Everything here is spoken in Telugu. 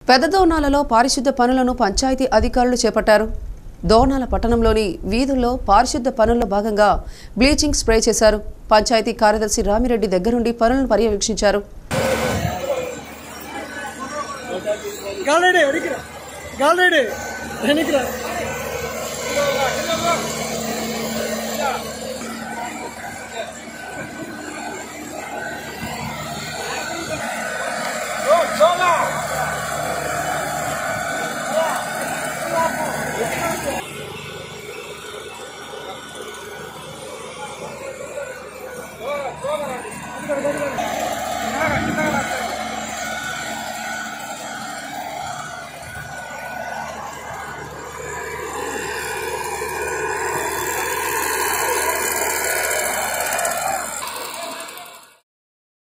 పెద్ద దోనాలలో పారిశుద్ధ పనులను పంచాయతీ అధికారులు చేపట్టారు దోనాల పట్టణంలోని వీధుల్లో పారిశుద్ధ పనుల్లో భాగంగా బ్లీచింగ్ స్ప్రే చేశారు పంచాయతీ కార్యదర్శి రామిరెడ్డి దగ్గరుండి పనులను పర్యవేక్షించారు గాలరెడ్డి వెనక్కిరా గాలరెడ్డి వెనక్కిరా Go, go now!